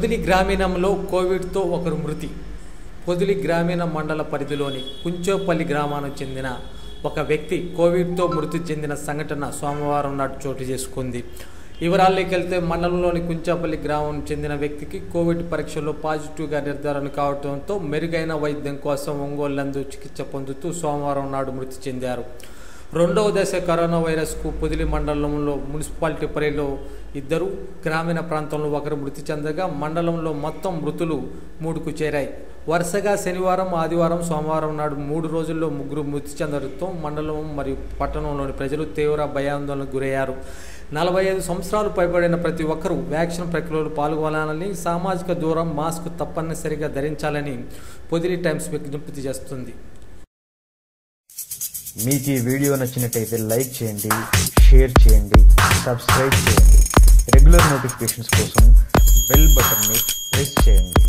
పొదిలి గ్రామీణంలో కోవిడ్తో ఒకరు మృతి పొదిలి గ్రామీణ మండల పరిధిలోని కుంచోపల్లి గ్రామానికి చెందిన ఒక వ్యక్తి కోవిడ్తో మృతి చెందిన సంఘటన సోమవారం నాడు చోటు చేసుకుంది వివరాల్లోకి వెళ్తే మండలంలోని కుంచాపల్లి గ్రామం చెందిన వ్యక్తికి కోవిడ్ పరీక్షలో పాజిటివ్గా నిర్ధారణ కావడంతో మెరుగైన వైద్యం కోసం ఒంగోలు చికిత్స పొందుతూ సోమవారం నాడు మృతి చెందారు రెండవ దశ కరోనా వైరస్కు పొదిలి మండలంలో మున్సిపాలిటీ పరిధిలో ఇద్దరు గ్రామీణ ప్రాంతంలో ఒకరు మృతి చెందగా మండలంలో మొత్తం మృతులు మూడుకు చేరాయి వరుసగా శనివారం ఆదివారం సోమవారం నాడు మూడు రోజుల్లో ముగ్గురు మృతి చెందడంతో మండలం మరియు పట్టణంలోని ప్రజలు తీవ్ర భయాందోళనకు గురయ్యారు నలభై ఐదు సంవత్సరాలు పైబడిన ప్రతి ఒక్కరూ వ్యాక్సిన్ ప్రక్రియలో పాల్గొనాలని సామాజిక దూరం మాస్క్ తప్పనిసరిగా ధరించాలని పొదిలి టైమ్స్ విజ్ఞప్తి చేస్తుంది మీకు ఈ వీడియో నచ్చినట్టయితే లైక్ చేయండి షేర్ చేయండి సబ్స్క్రైబ్ చేయండి రెగ్యులర్ నోటిఫికేషన్స్ కోసం బెల్ బటన్ని ప్రెస్ చేయండి